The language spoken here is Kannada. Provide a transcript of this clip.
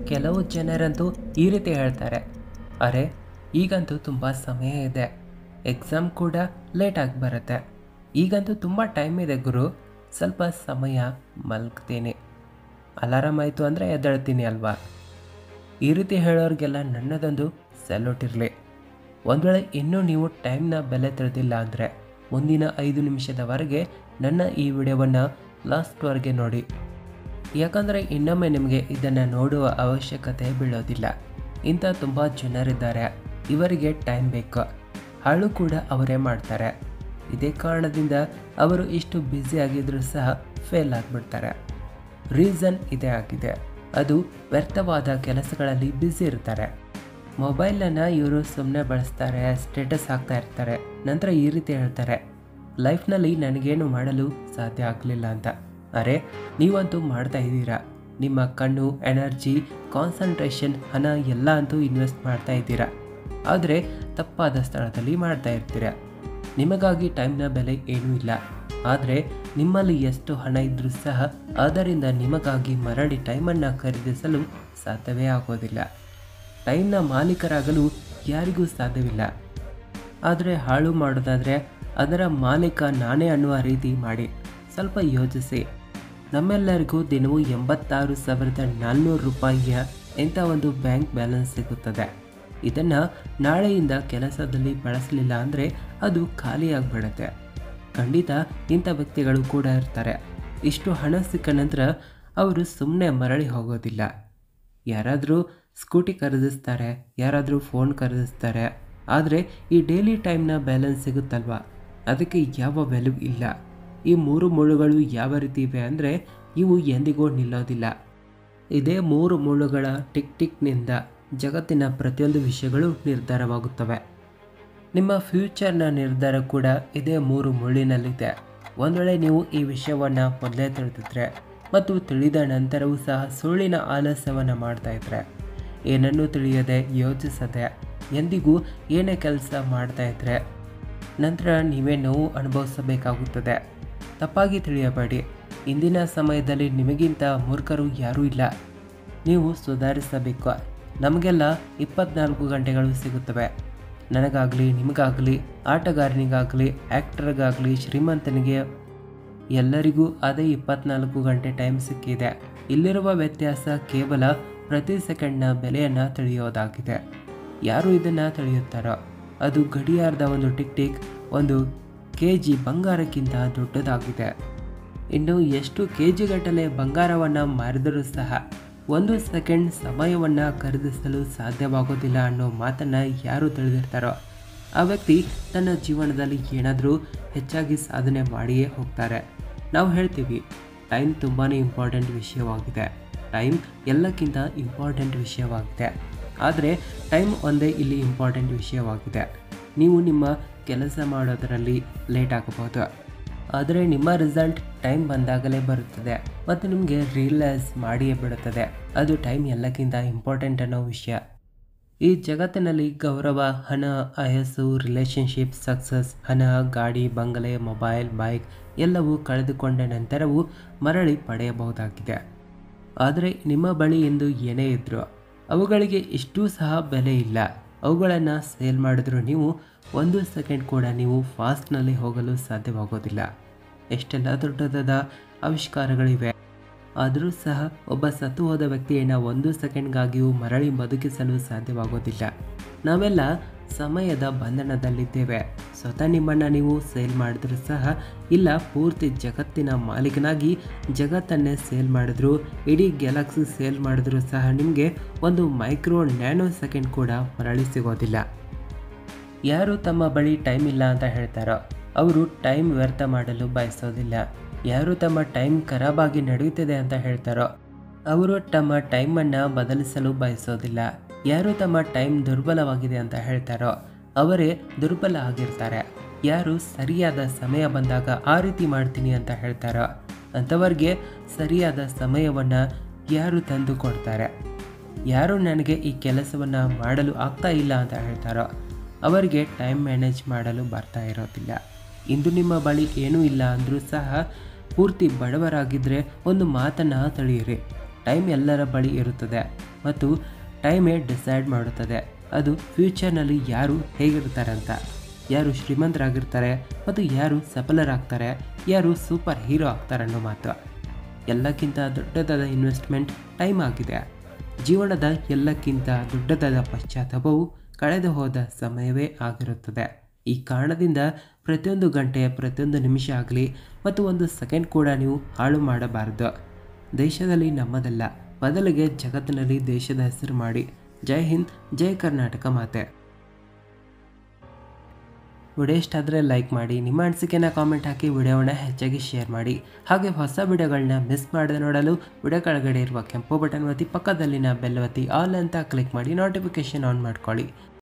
ಕೆಲವು ಜನರಂತೂ ಈ ರೀತಿ ಹೇಳ್ತಾರೆ ಅರೆ ಈಗಂತೂ ತುಂಬ ಸಮಯ ಇದೆ ಎಕ್ಸಾಮ್ ಕೂಡ ಲೇಟಾಗಿ ಬರುತ್ತೆ ಈಗಂತೂ ತುಂಬ ಟೈಮ್ ಇದೆ ಗುರು ಸ್ವಲ್ಪ ಸಮಯ ಮಲ್ಗ್ತೀನಿ ಅಲಾರಾಮ್ ಆಯಿತು ಅಂದರೆ ಎದ್ದೇಳ್ತೀನಿ ಅಲ್ವಾ ಈ ರೀತಿ ಹೇಳೋರಿಗೆಲ್ಲ ನನ್ನದೊಂದು ಸೆಲ್ಯೂಟ್ ಇರಲಿ ಒಂದು ವೇಳೆ ಇನ್ನೂ ನೀವು ಟೈಮ್ನ ಬೆಲೆ ತಿಳಿದಿಲ್ಲ ಅಂದರೆ ಮುಂದಿನ ಐದು ನಿಮಿಷದವರೆಗೆ ನನ್ನ ಈ ವಿಡಿಯೋವನ್ನು ಲಾಸ್ಟ್ವರೆಗೆ ನೋಡಿ ಯಾಕಂದರೆ ಇನ್ನೊಮ್ಮೆ ನಿಮಗೆ ಇದನ್ನು ನೋಡುವ ಅವಶ್ಯಕತೆ ಬೀಳೋದಿಲ್ಲ ಇಂಥ ತುಂಬ ಜನರಿದ್ದಾರೆ ಇವರಿಗೆ ಟೈಮ್ ಬೇಕು ಹಾಳು ಕೂಡ ಅವರೇ ಮಾಡ್ತಾರೆ ಇದೇ ಕಾರಣದಿಂದ ಅವರು ಇಷ್ಟು ಬ್ಯುಸಿ ಆಗಿದ್ರೂ ಸಹ ಫೇಲ್ ಆಗಿಬಿಡ್ತಾರೆ ರೀಸನ್ ಇದೇ ಆಗಿದೆ ಅದು ವ್ಯರ್ಥವಾದ ಕೆಲಸಗಳಲ್ಲಿ ಬ್ಯುಸಿ ಇರ್ತಾರೆ ಮೊಬೈಲನ್ನು ಇವರು ಸುಮ್ಮನೆ ಬಳಸ್ತಾರೆ ಸ್ಟೇಟಸ್ ಹಾಕ್ತಾ ಇರ್ತಾರೆ ನಂತರ ಈ ರೀತಿ ಹೇಳ್ತಾರೆ ಲೈಫ್ನಲ್ಲಿ ನನಗೇನು ಮಾಡಲು ಸಾಧ್ಯ ಆಗಲಿಲ್ಲ ಅಂತ ಅರೆ ನೀವಂತೂ ಮಾಡ್ತಾ ಇದ್ದೀರಾ ನಿಮ್ಮ ಕಣ್ಣು ಎನರ್ಜಿ ಕಾನ್ಸಂಟ್ರೇಷನ್ ಹಣ ಎಲ್ಲ ಅಂತೂ ಇನ್ವೆಸ್ಟ್ ಮಾಡ್ತಾ ಇದ್ದೀರಾ ಆದರೆ ತಪ್ಪಾದ ಸ್ಥಳದಲ್ಲಿ ಮಾಡ್ತಾ ಇರ್ತೀರ ನಿಮಗಾಗಿ ಟೈಮ್ನ ಬೆಲೆ ಏನೂ ಇಲ್ಲ ಆದರೆ ನಿಮ್ಮಲ್ಲಿ ಎಷ್ಟು ಹಣ ಇದ್ದರೂ ಸಹ ಅದರಿಂದ ನಿಮಗಾಗಿ ಮರಳಿ ಟೈಮನ್ನು ಖರೀದಿಸಲು ಸಾಧ್ಯವೇ ಆಗೋದಿಲ್ಲ ಟೈಮ್ನ ಮಾಲೀಕರಾಗಲು ಯಾರಿಗೂ ಸಾಧ್ಯವಿಲ್ಲ ಆದರೆ ಹಾಳು ಮಾಡೋದಾದರೆ ಅದರ ಮಾಲೀಕ ನಾನೇ ಅನ್ನುವ ರೀತಿ ಮಾಡಿ ಸ್ವಲ್ಪ ಯೋಚಿಸಿ ನಮ್ಮೆಲ್ಲರಿಗೂ ದಿನವೂ ಎಂಬತ್ತಾರು ಸಾವಿರದ ನಾಲ್ನೂರು ರೂಪಾಯಿಯ ಇಂಥ ಒಂದು ಬ್ಯಾಂಕ್ ಬ್ಯಾಲೆನ್ಸ್ ಸಿಗುತ್ತದೆ ಇದನ್ನು ನಾಳೆಯಿಂದ ಕೆಲಸದಲ್ಲಿ ಬಳಸಲಿಲ್ಲ ಅಂದರೆ ಅದು ಖಾಲಿಯಾಗಿಬಿಡುತ್ತೆ ಖಂಡಿತ ಇಂಥ ವ್ಯಕ್ತಿಗಳು ಕೂಡ ಇರ್ತಾರೆ ಇಷ್ಟು ಹಣ ಸಿಕ್ಕ ನಂತರ ಅವರು ಸುಮ್ಮನೆ ಮರಳಿ ಹೋಗೋದಿಲ್ಲ ಯಾರಾದರೂ ಸ್ಕೂಟಿ ಖರೀದಿಸ್ತಾರೆ ಯಾರಾದರೂ ಫೋನ್ ಖರೀದಿಸ್ತಾರೆ ಆದರೆ ಈ ಡೈಲಿ ಟೈಮ್ನ ಬ್ಯಾಲೆನ್ಸ್ ಸಿಗುತ್ತಲ್ವ ಅದಕ್ಕೆ ಯಾವ ವ್ಯಾಲ್ಯೂ ಇಲ್ಲ ಈ ಮೂರು ಮುಳ್ಳುಗಳು ಯಾವ ರೀತಿ ಇವೆ ಅಂದರೆ ಇವು ಎಂದಿಗೂ ನಿಲ್ಲೋದಿಲ್ಲ ಇದೇ ಮೂರು ಮುಳ್ಳುಗಳ ಟಿಕ್ ಟಿಕ್ನಿಂದ ಜಗತ್ತಿನ ಪ್ರತಿಯೊಂದು ವಿಷಯಗಳು ನಿರ್ಧಾರವಾಗುತ್ತವೆ ನಿಮ್ಮ ಫ್ಯೂಚರ್ನ ನಿರ್ಧಾರ ಕೂಡ ಇದೇ ಮೂರು ಮುಳ್ಳಿನಲ್ಲಿದೆ ಒಂದು ವೇಳೆ ನೀವು ಈ ವಿಷಯವನ್ನು ಮೊದಲೇ ತಿಳಿದಿದ್ರೆ ಮತ್ತು ತಿಳಿದ ನಂತರವೂ ಸಹ ಸುಳ್ಳಿನ ಆಲಸ್ಯವನ್ನು ಮಾಡ್ತಾ ಇದ್ರೆ ಏನನ್ನೂ ತಿಳಿಯದೆ ಯೋಚಿಸದೆ ಎಂದಿಗೂ ಏನೇ ಕೆಲಸ ಮಾಡ್ತಾ ಇದ್ರೆ ನಂತರ ನೀವೇ ನೋವು ಅನುಭವಿಸಬೇಕಾಗುತ್ತದೆ ತಪ್ಪಾಗಿ ತಿಳಿಯಬೇಡಿ ಇಂದಿನ ಸಮಯದಲ್ಲಿ ನಿಮಗಿಂತ ಮೂರ್ಖರು ಯಾರೂ ಇಲ್ಲ ನೀವು ಸುಧಾರಿಸಬೇಕು ನಮಗೆಲ್ಲ ಇಪ್ಪತ್ನಾಲ್ಕು ಗಂಟೆಗಳು ಸಿಗುತ್ತವೆ ನನಗಾಗಲಿ ನಿಮಗಾಗಲಿ ಆಟಗಾರನಿಗಾಗಲಿ ಆ್ಯಕ್ಟರ್ಗಾಗಲಿ ಶ್ರೀಮಂತನಿಗೆ ಎಲ್ಲರಿಗೂ ಅದೇ ಇಪ್ಪತ್ನಾಲ್ಕು ಗಂಟೆ ಟೈಮ್ ಸಿಕ್ಕಿದೆ ಇಲ್ಲಿರುವ ವ್ಯತ್ಯಾಸ ಕೇವಲ ಪ್ರತಿ ಸೆಕೆಂಡ್ನ ಬೆಲೆಯನ್ನು ತಿಳಿಯೋದಾಗಿದೆ ಯಾರು ಇದನ್ನು ತಿಳಿಯುತ್ತಾರೋ ಅದು ಗಡಿಯಾರದ ಒಂದು ಟಿಕ್ ಟಿಕ್ ಒಂದು ಕೆ ಜಿ ಬಂಗಾರಕ್ಕಿಂತ ದೊಡ್ಡದಾಗಿದೆ ಇನ್ನು ಎಷ್ಟು ಕೆ ಜಿಗಟ್ಟಲೆ ಬಂಗಾರವನ್ನು ಮಾರಿದರೂ ಸಹ ಒಂದು ಸೆಕೆಂಡ್ ಸಮಯವನ್ನು ಖರೀದಿಸಲು ಸಾಧ್ಯವಾಗೋದಿಲ್ಲ ಅನ್ನೋ ಮಾತನ್ನು ಯಾರು ತಿಳಿದಿರ್ತಾರೋ ಆ ವ್ಯಕ್ತಿ ತನ್ನ ಜೀವನದಲ್ಲಿ ಏನಾದರೂ ಹೆಚ್ಚಾಗಿ ಸಾಧನೆ ಮಾಡಿಯೇ ಹೋಗ್ತಾರೆ ನಾವು ಹೇಳ್ತೀವಿ ಟೈಮ್ ತುಂಬಾ ಇಂಪಾರ್ಟೆಂಟ್ ವಿಷಯವಾಗಿದೆ ಟೈಮ್ ಎಲ್ಲಕ್ಕಿಂತ ಇಂಪಾರ್ಟೆಂಟ್ ವಿಷಯವಾಗಿದೆ ಆದರೆ ಟೈಮ್ ಒಂದೇ ಇಲ್ಲಿ ಇಂಪಾರ್ಟೆಂಟ್ ವಿಷಯವಾಗಿದೆ ನೀವು ನಿಮ್ಮ ಕೆಲಸ ಮಾಡೋದರಲ್ಲಿ ಲೇಟ್ ಆಗಬಹುದು ಆದರೆ ನಿಮ್ಮ ರಿಸಲ್ಟ್ ಟೈಮ್ ಬಂದಾಗಲೇ ಬರುತ್ತದೆ ಮತ್ತು ನಿಮಗೆ ರಿಯಲೈಸ್ ಮಾಡಿಯೇ ಬಿಡುತ್ತದೆ ಅದು ಟೈಮ್ ಎಲ್ಲಕ್ಕಿಂತ ಇಂಪಾರ್ಟೆಂಟ್ ಅನ್ನೋ ವಿಷಯ ಈ ಜಗತ್ತಿನಲ್ಲಿ ಗೌರವ ಹಣ ಆಯಸ್ಸು ರಿಲೇಷನ್ಶಿಪ್ ಸಕ್ಸಸ್ ಹಣ ಗಾಡಿ ಬಂಗಲೆ ಮೊಬೈಲ್ ಬೈಕ್ ಎಲ್ಲವೂ ಕಳೆದುಕೊಂಡ ನಂತರವೂ ಮರಳಿ ಪಡೆಯಬಹುದಾಗಿದೆ ಆದರೆ ನಿಮ್ಮ ಬಳಿ ಎಂದು ಏನೇ ಇದ್ದರೂ ಅವುಗಳಿಗೆ ಇಷ್ಟೂ ಸಹ ಬೆಲೆ ಇಲ್ಲ ಅವುಗಳನ್ನು ಸೇಲ್ ಮಾಡಿದ್ರೂ ನೀವು ಒಂದು ಸೆಕೆಂಡ್ ಕೂಡ ನೀವು ಫಾಸ್ಟ್ನಲ್ಲಿ ಹೋಗಲು ಸಾಧ್ಯವಾಗೋದಿಲ್ಲ ಎಷ್ಟೆಲ್ಲ ದೊಡ್ಡದಾದ ಆವಿಷ್ಕಾರಗಳಿವೆ ಆದರೂ ಸಹ ಒಬ್ಬ ಸತ್ತು ಹೋದ ವ್ಯಕ್ತಿಯನ್ನು ಒಂದು ಸೆಕೆಂಡ್ಗಾಗಿಯೂ ಮರಳಿ ಬದುಕಿಸಲು ಸಾಧ್ಯವಾಗೋದಿಲ್ಲ ನಾವೆಲ್ಲ ಸಮಯದ ಬಂಧನದಲ್ಲಿದ್ದೇವೆ ಸ್ವತಃ ನಿಮ್ಮನ್ನು ನೀವು ಸೇಲ್ ಮಾಡಿದ್ರೂ ಸಹ ಇಲ್ಲ ಪೂರ್ತಿ ಜಗತ್ತಿನ ಮಾಲೀಕನಾಗಿ ಜಗತ್ತನ್ನೇ ಸೇಲ್ ಮಾಡಿದ್ರು ಇಡೀ ಗ್ಯಾಲಕ್ಸಿ ಸೇಲ್ ಮಾಡಿದ್ರೂ ಸಹ ನಿಮಗೆ ಒಂದು ಮೈಕ್ರೋ ನ್ಯಾನೋ ಸೆಕೆಂಡ್ ಕೂಡ ಮರಳಿ ಸಿಗೋದಿಲ್ಲ ಯಾರು ತಮ್ಮ ಬಳಿ ಟೈಮ್ ಇಲ್ಲ ಅಂತ ಹೇಳ್ತಾರೋ ಅವರು ಟೈಮ್ ವ್ಯರ್ಥ ಮಾಡಲು ಬಯಸೋದಿಲ್ಲ ಯಾರು ತಮ್ಮ ಟೈಮ್ ಖರಾಬಾಗಿ ನಡೆಯುತ್ತಿದೆ ಅಂತ ಹೇಳ್ತಾರೋ ಅವರು ತಮ್ಮ ಟೈಮನ್ನು ಬದಲಿಸಲು ಬಯಸೋದಿಲ್ಲ ಯಾರು ತಮ್ಮ ಟೈಮ್ ದುರ್ಬಲವಾಗಿದೆ ಅಂತ ಹೇಳ್ತಾರೋ ಅವರೇ ದುರ್ಬಲ ಆಗಿರ್ತಾರೆ ಯಾರು ಸರಿಯಾದ ಸಮಯ ಬಂದಾಗ ಆ ರೀತಿ ಮಾಡ್ತೀನಿ ಅಂತ ಹೇಳ್ತಾರೋ ಅಂಥವ್ರಿಗೆ ಸರಿಯಾದ ಸಮಯವನ್ನು ಯಾರು ತಂದು ಕೊಡ್ತಾರೆ ಯಾರು ನನಗೆ ಈ ಕೆಲಸವನ್ನು ಮಾಡಲು ಆಗ್ತಾ ಇಲ್ಲ ಅಂತ ಹೇಳ್ತಾರೋ ಅವರಿಗೆ ಟೈಮ್ ಮ್ಯಾನೇಜ್ ಮಾಡಲು ಬರ್ತಾ ಇರೋದಿಲ್ಲ ಇಂದು ನಿಮ್ಮ ಬಳಿ ಏನೂ ಇಲ್ಲ ಅಂದರೂ ಸಹ ಪೂರ್ತಿ ಬಡವರಾಗಿದ್ದರೆ ಒಂದು ಮಾತನ್ನು ತಿಳಿಯಿರಿ ಟೈಮ್ ಎಲ್ಲರ ಬಳಿ ಇರುತ್ತದೆ ಮತ್ತು ಟೈಮೇ ಡಿಸೈಡ್ ಮಾಡುತ್ತದೆ ಅದು ಫ್ಯೂಚರ್ನಲ್ಲಿ ಯಾರು ಹೇಗಿರ್ತಾರೆ ಅಂತ ಯಾರು ಶ್ರೀಮಂತರಾಗಿರ್ತಾರೆ ಮತ್ತು ಯಾರು ಸಫಲರಾಗ್ತಾರೆ ಯಾರು ಸೂಪರ್ ಹೀರೋ ಆಗ್ತಾರೆ ಅನ್ನೋ ಮಾತು ಎಲ್ಲಕ್ಕಿಂತ ದೊಡ್ಡದಾದ ಇನ್ವೆಸ್ಟ್ಮೆಂಟ್ ಟೈಮ್ ಆಗಿದೆ ಜೀವನದ ಎಲ್ಲಕ್ಕಿಂತ ದೊಡ್ಡದಾದ ಪಶ್ಚಾತ್ತಾಪವು ಕಳೆದು ಹೋದ ಸಮಯವೇ ಆಗಿರುತ್ತದೆ ಈ ಕಾರಣದಿಂದ ಪ್ರತಿಯೊಂದು ಗಂಟೆ ಪ್ರತಿಯೊಂದು ನಿಮಿಷ ಆಗಲಿ ಮತ್ತು ಒಂದು ಸೆಕೆಂಡ್ ಕೂಡ ನೀವು ಹಾಳು ಮಾಡಬಾರದು ದೇಶದಲ್ಲಿ ನಮ್ಮದಲ್ಲ ಬದಲಿಗೆ ಜಗತ್ತಿನಲ್ಲಿ ದೇಶದ ಹೆಸರು ಮಾಡಿ ಜೈ ಹಿಂದ್ ಜೈ ಕರ್ನಾಟಕ ಮಾತೆ ವಿಡಿಯೋ ಇಷ್ಟ ಆದರೆ ಲೈಕ್ ಮಾಡಿ ನಿಮ್ಮ ಅನಿಸಿಕೆನ ಕಾಮೆಂಟ್ ಹಾಕಿ ವಿಡಿಯೋವನ್ನ ಹೆಚ್ಚಾಗಿ ಶೇರ್ ಮಾಡಿ ಹಾಗೆ ಹೊಸ ವಿಡಿಯೋಗಳನ್ನ ಮಿಸ್ ಮಾಡದೆ ನೋಡಲು ವಿಡಿಯೋ ಕೆಳಗಡೆ ಇರುವ ಕೆಂಪು ಬಟನ್ ಒತ್ತಿ ಪಕ್ಕದಲ್ಲಿನ ಬೆಲ್ ಒತ್ತಿ ಆಲ್ ಅಂತ ಕ್ಲಿಕ್ ಮಾಡಿ ನೋಟಿಫಿಕೇಶನ್ ಆನ್ ಮಾಡ್ಕೊಳ್ಳಿ